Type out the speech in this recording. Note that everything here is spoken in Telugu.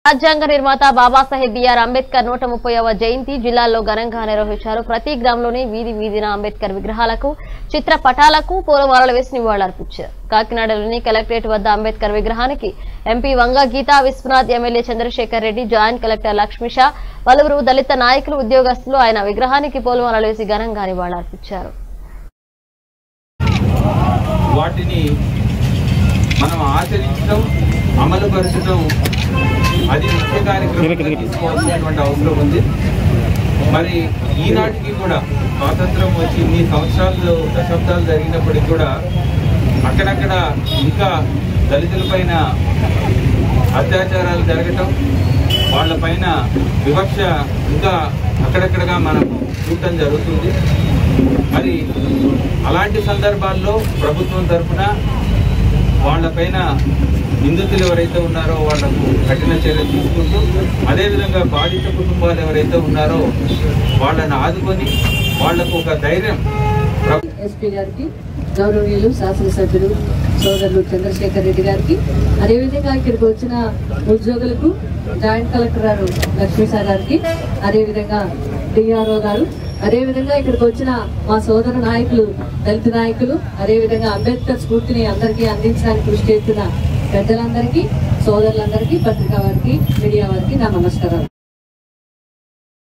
రాజ్యాంగ నిర్మాత బాబాసాహెబ్ బిఆర్ అంబేద్కర్ నూట ముప్పైవ జయంతి జిల్లాలో ఘనంగా నిర్వహించారు ప్రతి గ్రామంలోని వీధి వీధిన అంబేద్కర్ విగ్రహాలకు చిత్రపటాలకు పూలమాలలు వేసి నివాళులర్పించారు కాకినాడలోని కలెక్టరేట్ వద్ద అంబేద్కర్ విగ్రహానికి MP Vanga Geetha Viswanath MLA Chandrasekhar Reddy joint collector Lakshmisha పలువురు దళిత నాయకులు ఉద్యోగస్తులు ఆయన విగ్రహానికి పూలమాలలు వేసి ఘనంగా నివాళులర్పించారు వాటిని మనం ఆచరించడం అమలుపరచడం అది ముఖ్య కార్యక్రమంగా తీసుకోవాల్సినటువంటి అవసరం ఉంది మరి ఈనాటికి కూడా స్వాతంత్రం వచ్చి ఇన్ని సంవత్సరాలు దశాబ్దాలు జరిగినప్పటికీ కూడా అక్కడక్కడ ఇంకా దళితులపైన అత్యాచారాలు జరగటం వాళ్ళపైన వివక్ష ఇంకా అక్కడక్కడగా మనం చూడటం జరుగుతుంది మరి అలాంటి సందర్భాల్లో ప్రభుత్వం తరఫున వాళ్ళపైన నిందితులు ఎవరైతే ఉన్నారో వాళ్లకు కఠిన చర్యలు తీసుకుంటూ అదేవిధంగా బాధిత కుటుంబాలు ఎవరైతే ఉన్నారో వాళ్ళని ఆదుకొని వాళ్లకు ఒక ధైర్యం ప్ర- ఎస్పీ గారికి గౌరవనీయులు శాసనసభ్యులు సోదరులు చంద్రశేఖర్ రెడ్డి గారికి అదేవిధంగా ఇక్కడికి వచ్చిన ఉద్యోగులకు జాయింట్ కలెక్టర్ గారు లక్ష్మీసార్ గారికి అదేవిధంగా డిఆర్ఓ గారు అదేవిధంగా ఇక్కడికి వచ్చిన మా సోదర నాయకులు దళిత నాయకులు అదేవిధంగా అంబేద్కర్ స్ఫూర్తిని అందరికీ అందించడానికి కృషి చేస్తున్న పెద్దలందరికీ సోదరులందరికీ పత్రికా వారికి మీడియా వారికి నా నమస్కారాలు